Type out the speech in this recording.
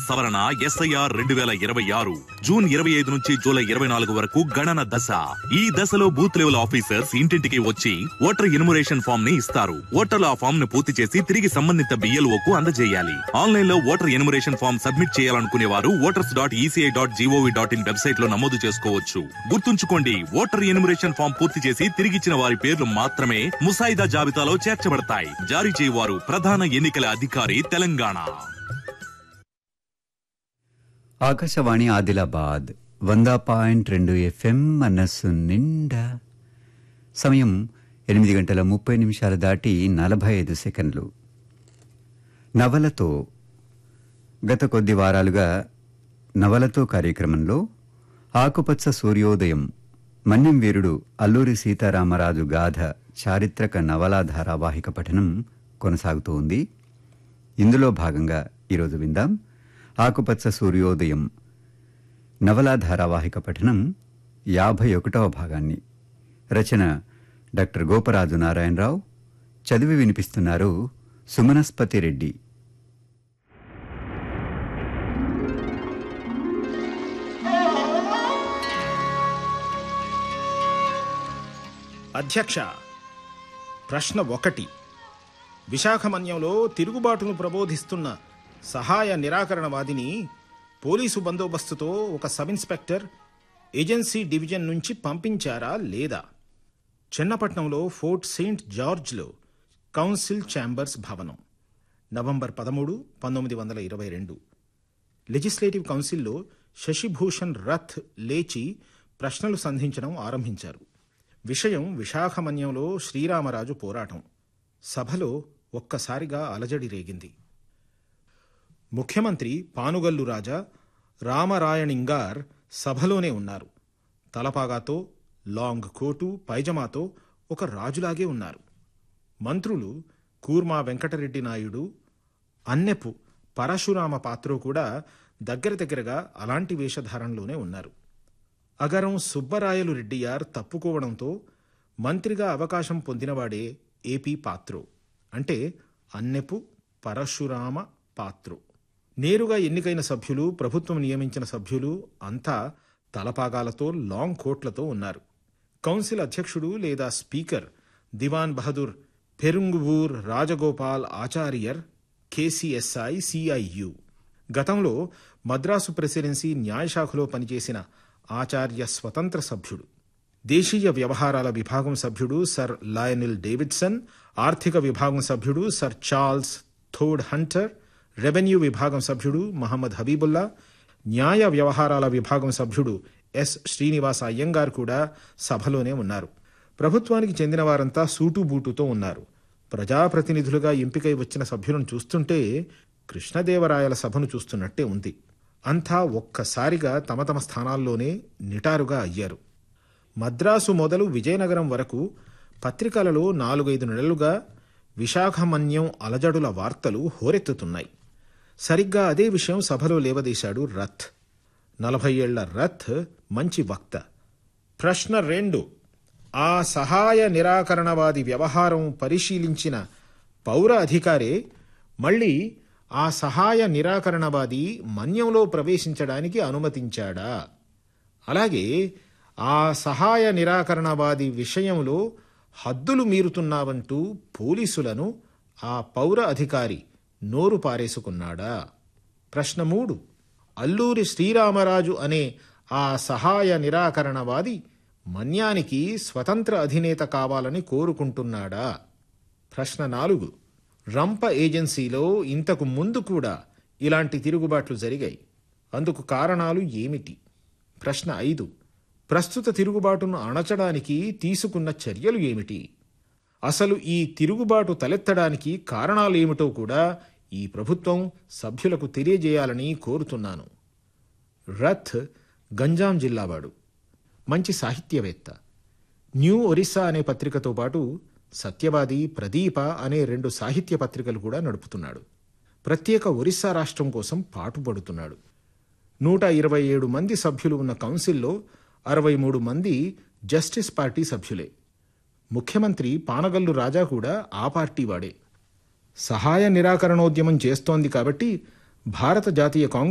సవరణ ఎస్ఐఆర్ రెండు వేల ఇరవై ఆరు జూన్ ఇరవై ఐదు నుంచి జూలై ఇరవై నాలుగు వరకు గణన దశ ఈ దశలో బూత్ లెవెల్ ఆఫీసర్స్ ఇంటింటికి వచ్చి ఓటర్ ఇనుమరేషన్ ఫామ్ ని ఇస్తారు ఓటర్లు ఆ ఫామ్ ను పూర్తి చేసి తిరిగి సంబంధిత బిఎల్ఓ కు అందజేయాలి ఆన్లైన్ లో ఓటర్ ఎనుమరేషన్ ఫామ్ సబ్మిట్ చేయాలనుకునే వారు voters dot ECI dot G O V dot in website లో నమోదు చేసుకోవచ్చు గుర్తుంచుకోండి ఓటర్ ఎనుమరేషన్ ఫామ్ పూర్తి చేసి తిరిగిచ్చిన వారి పేర్లు మాత్రమే ముసాయిదా జాబితాలో చేర్చబడతాయి జారీ చేయవారు ప్రధాన ఎన్నికల అధికారి తెలంగాణ ఆకాశవాణి ఆదిలాబాద్ వంద పాయింట్ రెండు ఎఫ్ఎం మనస్సు నిండా సమయం ఎనిమిది గంటల ముప్పై నిమిషాలు దాటి నలభై ఐదు సెకండ్లు నవలతో గత కొద్ది వారాలుగా నవలతో కార్యక్రమంలో ఆకుపచ్చ సూర్యోదయం మన్యం వీరుడు అల్లూరి సీతారామరాజు గాథ చారిత్రక నవలా ధారావాహిక పఠనం కొనసాగుతూ ఉంది ఇందులో భాగంగా ఈరోజు విందాం ఆకుపచ్చ సూర్యోదయం నవలా ధారావాహిక పఠనం యాభై ఒకటవ భాగాన్ని రచన డాక్టర్ గోపరాజు నారాయణరావు చదివి వినిపిస్తున్నారు సుమనస్పతి రెడ్డి అధ్యక్ష ప్రశ్న ఒకటి విశాఖమన్యంలో తిరుగుబాటును ప్రబోధిస్తున్న సహాయ నిరాకరణవాదిని పోలీసు బందోబస్తుతో ఒక సబ్ ఇన్స్పెక్టర్ ఏజెన్సీ డివిజన్ నుంచి పంపించారా లేదా చెన్నపట్నంలో ఫోర్ట్ సెయింట్ జార్జ్లో కౌన్సిల్ ఛాంబర్స్ భవనం నవంబర్ పదమూడు పంతొమ్మిది వందల ఇరవై రెండు లెజిస్లేటివ్ కౌన్సిల్లో శశిభూషణ్ రథ్ లేచి ప్రశ్నలు సంధించడం ఆరంభించారు విషయం విశాఖమన్యంలో శ్రీరామరాజు పోరాటం సభలో ఒక్కసారిగా అలజడి రేగింది ముఖ్యమంత్రి పానుగల్లు రాజా రామరాయణింగార్ సభలోనే ఉన్నారు తలపాగాతో లాంగ్ కోటు పైజమాతో ఒక రాజులాగే ఉన్నారు మంత్రులు కూర్మా వెంకటరెడ్డి నాయుడు అన్నెపు పరశురామ పాత్రో కూడా దగ్గర దగ్గరగా అలాంటి వేషధారణలోనే ఉన్నారు అగరం సుబ్బరాయలు రెడ్డియార్ తప్పుకోవడంతో మంత్రిగా అవకాశం పొందినవాడే ఏపీ పాత్రో అంటే అన్నెపు పరశురామ పాత్రో నేరుగా ఎన్నికైన సభ్యులు ప్రభుత్వం నియమించిన సభ్యులు అంతా తలపాగాలతో లాంగ్ కోట్లతో ఉన్నారు కౌన్సిల్ అధ్యక్షుడు లేదా speaker Diwan Bahadur Perunguvur Rajagopal Achariyar KCSI CIU గతంలో మద్రాసు ప్రెసిడెన్సీ న్యాయశాఖలో పనిచేసిన ఆచార్య స్వతంత్ర సభ్యుడు దేశీయ వ్యవహారాల విభాగం సభ్యుడు సర్ లయనిల్ డేవిడ్సన్ ఆర్థిక విభాగం సభ్యుడు sir Charles Todhunter revenue విభాగం సభ్యుడు మహమ్మద్ హబీబుల్లా న్యాయ వ్యవహారాల విభాగం సభ్యుడు ఎస్ శ్రీనివాస అయ్యంగార్ కూడా సభలోనే ఉన్నారు ప్రభుత్వానికి చెందిన వారంతా సూటుబూటుతో ఉన్నారు ప్రజాప్రతినిధులుగా ఎంపికై వచ్చిన సభ్యులను చూస్తుంటే కృష్ణదేవరాయల సభను చూస్తున్నట్టే ఉంది అంతా ఒక్కసారిగా తమ తమ స్థానాల్లోనే నిటారుగా అయ్యారు మద్రాసు మొదలు విజయనగరం వరకు పత్రికలలో నాలుగైదు నెలలుగా విశాఖమన్యం అలజడుల వార్తలు హోరెత్తుతున్నాయి సరిగ్గా అదే విషయం సభలో లేవదీశాడు రథ్ నలభై ఏళ్ల రథ్ మంచి వక్త ప్రశ్న రెండు ఆ సహాయ నిరాకరణవాది వ్యవహారం పరిశీలించిన పౌర అధికారే మళ్ళీ ఆ సహాయ నిరాకరణవాది మన్యంలో ప్రవేశించడానికి అనుమతించాడా అలాగే ఆ సహాయ నిరాకరణవాది విషయంలో హద్దులు మీరుతున్నావంటూ పోలీసులను ఆ పౌర అధికారి నోరు పారేసుకున్నాడా ప్రశ్న మూడు అల్లూరి శ్రీరామరాజు అనే ఆ సహాయ నిరాకరణవాది మన్యానికి స్వతంత్ర అధినేత కావాలని కోరుకుంటున్నాడా ప్రశ్న నాలుగు రంప ఏజెన్సీలో ఇంతకు ముందు కూడా ఇలాంటి తిరుగుబాట్లు జరిగాయి అందుకు కారణాలు ఏమిటి ప్రశ్న ఐదు ప్రస్తుత తిరుగుబాటును అణచడానికి తీసుకున్న చర్యలు ఏమిటి అసలు ఈ తిరుగుబాటు తలెత్తడానికి కారణాలేమిటో కూడా ఈ ప్రభుత్వం సభ్యులకు తెలియజేయాలని కోరుతున్నాను రథ్ గంజాం జిల్లావాడు మంచి సాహిత్యవేత్త న్యూ ఒరిస్సా అనే పత్రికతో పాటు సత్యవాది ప్రదీప అనే రెండు సాహిత్య పత్రికలు కూడా నడుపుతున్నాడు ప్రత్యేక ఒరిస్సా రాష్ట్రం కోసం పాటుపడుతున్నాడు నూట ఇరవై ఏడు మంది సభ్యులు ఉన్న కౌన్సిల్లో అరవై మూడు మంది జస్టిస్ పార్టీ సభ్యులే ముఖ్యమంత్రి పానగల్లు రాజా కూడా ఆ పార్టీ వాడే సహాయ నిరాకరణోద్యమం చేస్తోంది కాబట్టి భారత జాతీయ కాంగ్రెస్